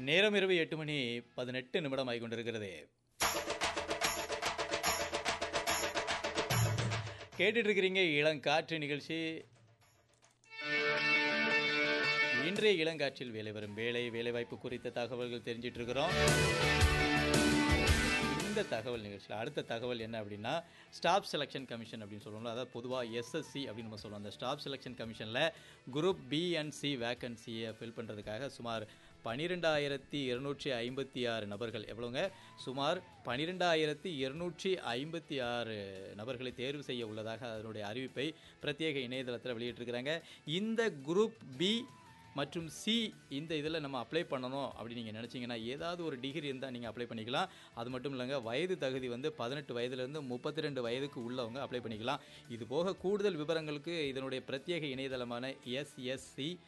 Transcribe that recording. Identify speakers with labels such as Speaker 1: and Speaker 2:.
Speaker 1: நேரம் இரவு எட்டு மணி பதினெட்டு நிமிடம் ஆகி கொண்டிருக்கிறது கேட்டுட்டு இருக்கிறீங்க இளங்காற்று நிகழ்ச்சி இன்றைய இளங்காற்றில் வேலை வரும் வேலை வேலைவாய்ப்பு குறித்த தகவல்கள் தெரிஞ்சிட்டு இருக்கிறோம் இந்த தகவல் நிகழ்ச்சியில் அடுத்த தகவல் என்ன அப்படின்னா ஸ்டாஃப் செலெக்ஷன் கமிஷன் அப்படின்னு சொல்லுவோம்ல அதாவது பொதுவாக எஸ்எஸ்சி அப்படின்னு நம்ம சொல்லுவோம் அந்த ஸ்டாஃப் செலெக்ஷன் கமிஷனில் குரூப் பி அண்ட் சி வேக்கன்சியை ஃபில் பண்ணுறதுக்காக சுமார் பன்னிரெண்டாயிரத்தி இருநூற்றி ஐம்பத்தி ஆறு நபர்கள் எவ்வளோங்க சுமார் பன்னிரெண்டாயிரத்தி இருநூற்றி ஐம்பத்தி ஆறு நபர்களை தேர்வு செய்ய உள்ளதாக அதனுடைய அறிவிப்பை பிரத்யேக இணையதளத்தில் வெளியிட்டிருக்கிறாங்க இந்த குரூப் பி மற்றும் சி இந்த இதில் நம்ம அப்ளை பண்ணணும் அப்படின்னு நீங்கள் நினச்சிங்கன்னா ஏதாவது ஒரு டிகிரி இருந்தால் நீங்கள் அப்ளை பண்ணிக்கலாம் அது மட்டும் இல்லைங்க வயது தகுதி வந்து பதினெட்டு வயதுலேருந்து முப்பத்தி ரெண்டு வயதுக்கு உள்ளவங்க அப்ளை பண்ணிக்கலாம் இது போக கூடுதல் விவரங்களுக்கு இதனுடைய பிரத்யேக இணையதளமான எஸ்எஸ்சி